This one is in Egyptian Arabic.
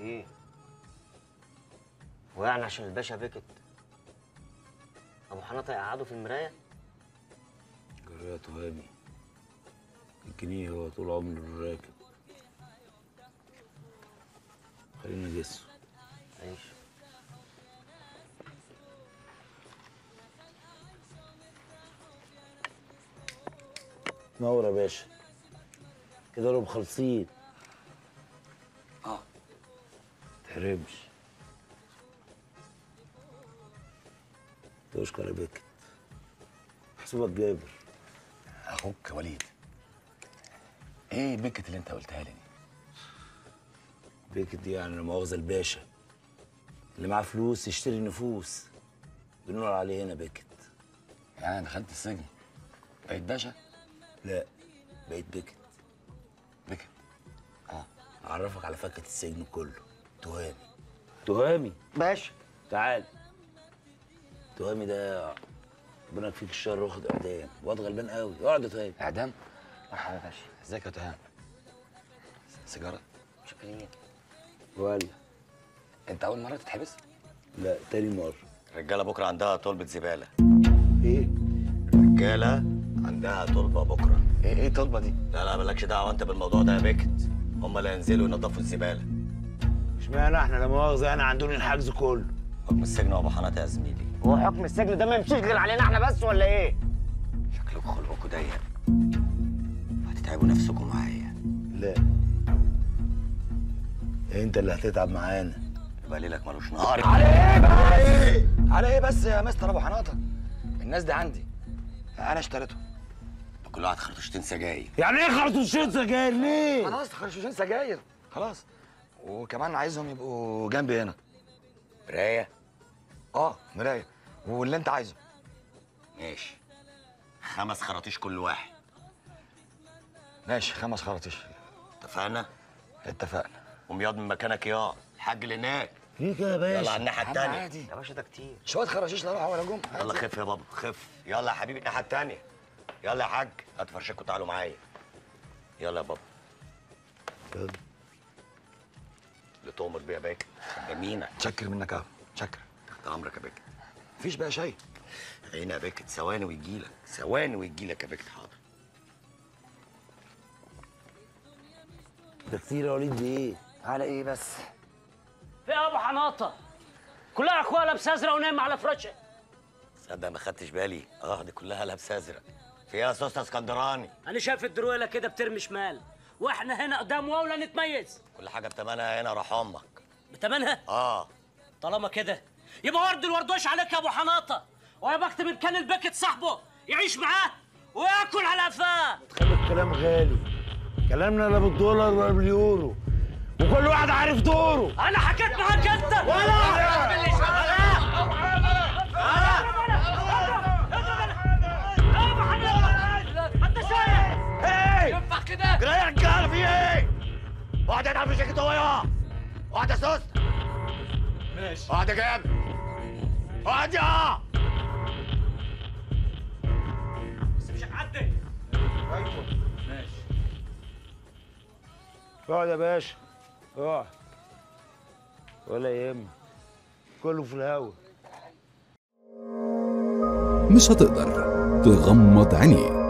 ايه ويعني عشان الباشا بكت ابو حناطه يقعده في المرايه جرى يا تهامي الجنيه هو طول عمره الراكب خلينا نجسه عيش نور يا باشا كده لهم خالصين اه تحرمش تشكر يا بكت محسوبك جابر اخوك وليد ايه البكت اللي انت قلتها لي دي بكت دي يعني لا مؤاخذة الباشا اللي معاه فلوس يشتري نفوس بنقول عليه هنا بكت يعني انا دخلت السجن بقيت باشا لا بقيت بكت بكت اه اعرفك على فكة السجن كله تهامي تهامي باشا تعال تهامي ده ربنا يكفيك الشر واخد اعدام واد غلبان قوي اقعد يا تهامي اعدام مرحبا يا باشا ازيك يا تهام سيجاره شكرا ولا انت اول مره تتحبس لا تاني مرة الرجاله بكره عندها طلبه زباله ايه الرجاله عندها طلبه بكره ايه ايه الطلبه دي لا لا مالكش دعوه انت بالموضوع ده يا بكت هم اللي هينزلوا ينظفوا الزباله اشمعنى احنا لا مؤاخذة انا عندنا الحجز كله حكم السجن وابو حنات يا زميلي هو حكم السجن ده ما يمشيش غير علينا احنا بس ولا ايه شكلكم خلقكم ضيق هتتعبوا نفسكم معايا لا انت اللي هتتعب معانا يبقى ليلك ملوش نهار على ايه بس على ايه بس يا مستر ابو حناطه الناس دي عندي انا اشتريتهم كل واحد خرطوشتين سجاير يعني ايه خرطوشين سجاير ليه؟ خلاص خرشوشين سجاير خلاص وكمان عايزهم يبقوا جنبي هنا مرايه اه مرايه واللي انت عايزه ماشي خمس خراطيش كل واحد ماشي خمس خراطيش اتفقنا اتفقنا قوم ياض من مكانك يا الحاج اللي هناك ليه كده يا يلا على باشا؟ الناحيه عم التانيه عادي يا باشا ده كتير شويه خراشيش لا راحوا ولا جم يلا خف يا بابا خف يلا يا حبيبي الناحيه التانيه يلا يا حاج هات فرشكوا تعالوا معايا يلا يا بابا يلا. اللي تؤمر بيها باكر جمينة تشكر منك قوي تشكر تحت امرك يا باكر مفيش بقى شيء هنا يا باكر ثواني ويجيلك ثواني ويجيلك يا باكر حاضر ده كتير يا وليد بايه؟ على ايه بس في ابو حناطه كلها اخوها لابسه ازرق ونايم على فراشه تصدق ما خدتش بالي اه دي كلها لابسه ازرق فيها سوسته اسكندراني انا شايف الدرويله كده بترمي شمال واحنا هنا قدام ولا نتميز كل حاجه بتمنها هنا راح امك بتمنها اه طالما كده يبقى ورد الوردوش عليك يا ابو حناطه ويا بكتب امكان البكت صاحبه يعيش معاه وياكل على قفاه خلي الكلام غالي كلامنا لا بالدولار ولا باليورو وكل واحد عارف دوره انا حكيت معاك انت يا رجاله في ايه؟ اقعد اتعب في شكل يا اقعد يا سوست ماشي اقعد يا جاب اقعد يا بس مش هتعدي اقعد يا باشا اقعد ولا يهمك كله في الهوا مش هتقدر تغمض عينيك